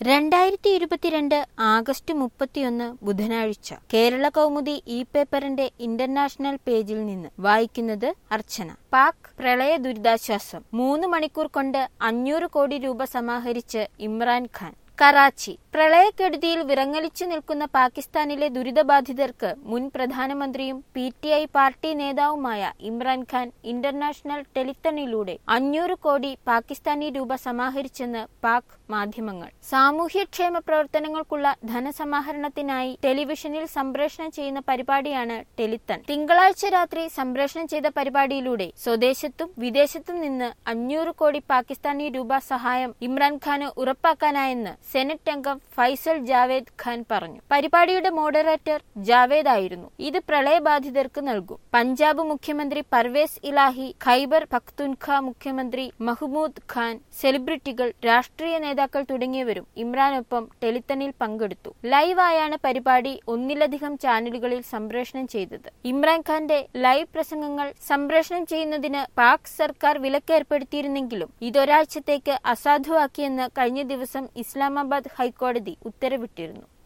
രണ്ടായിരത്തി ഇരുപത്തിരണ്ട് ആഗസ്റ്റ് മുപ്പത്തിയൊന്ന് ബുധനാഴ്ച കേരള കൗമുദി ഇ പേപ്പറിന്റെ ഇന്റർനാഷണൽ പേജിൽ നിന്ന് വായിക്കുന്നത് അർച്ചന പാക് പ്രളയ ദുരിതാശ്വാസം മൂന്ന് മണിക്കൂർ കൊണ്ട് അഞ്ഞൂറ് കോടി രൂപ സമാഹരിച്ച് ഇമ്രാൻഖാൻ കറാച്ചി പ്രളയക്കെടുതിയിൽ വിറങ്ങലിച്ചു നിൽക്കുന്ന പാകിസ്ഥാനിലെ ദുരിതബാധിതർക്ക് മുൻ പ്രധാനമന്ത്രിയും പി ടി ഐ പാർട്ടി നേതാവുമായ ഇമ്രാൻഖാൻ ഇന്റർനാഷണൽ ടെലിത്തണിലൂടെ അഞ്ഞൂറ് കോടി പാകിസ്ഥാനി രൂപ സമാഹരിച്ചെന്ന് പാക് മാധ്യമങ്ങൾ സാമൂഹ്യക്ഷേമ പ്രവർത്തനങ്ങൾക്കുള്ള ധനസമാഹരണത്തിനായി ടെലിവിഷനിൽ സംപ്രേഷണം ചെയ്യുന്ന പരിപാടിയാണ് ടെലിത്തൺ തിങ്കളാഴ്ച രാത്രി സംപ്രേഷണം ചെയ്ത പരിപാടിയിലൂടെ സ്വദേശത്തും വിദേശത്തും നിന്ന് അഞ്ഞൂറ് കോടി പാകിസ്ഥാനി രൂപ സഹായം ഇമ്രാൻഖാന് ഉറപ്പാക്കാനായെന്ന് സെനറ്റ് അംഗം ഫൈസൽ ജാവേദ് ഖാൻ പറഞ്ഞു പരിപാടിയുടെ മോഡറേറ്റർ ജാവേദ് ആയിരുന്നു ഇത് പ്രളയബാധിതർക്ക് നൽകും പഞ്ചാബ് മുഖ്യമന്ത്രി പർവേസ് ഇലാഹി ഖൈബർ പഖ്തുൻഖ മുഖ്യമന്ത്രി മഹ്മൂദ് ഖാൻ സെലിബ്രിറ്റികൾ രാഷ്ട്രീയ നേതാക്കൾ തുടങ്ങിയവരും ഇമ്രാനൊപ്പം ടെലിത്തണിൽ പങ്കെടുത്തു ലൈവായാണ് പരിപാടി ഒന്നിലധികം ചാനലുകളിൽ സംപ്രേഷണം ചെയ്തത് ഇമ്രാൻഖാന്റെ ലൈവ് പ്രസംഗങ്ങൾ സംപ്രേഷണം ചെയ്യുന്നതിന് പാക് സർക്കാർ വിലക്കേർപ്പെടുത്തിയിരുന്നെങ്കിലും ഇതൊരാഴ്ചത്തേക്ക് അസാധുവാക്കിയെന്ന് കഴിഞ്ഞ ദിവസം ഇസ്ലാമാബാദ് ഹൈക്കോടതി ഉത്തരവിട്ടിരുന്നു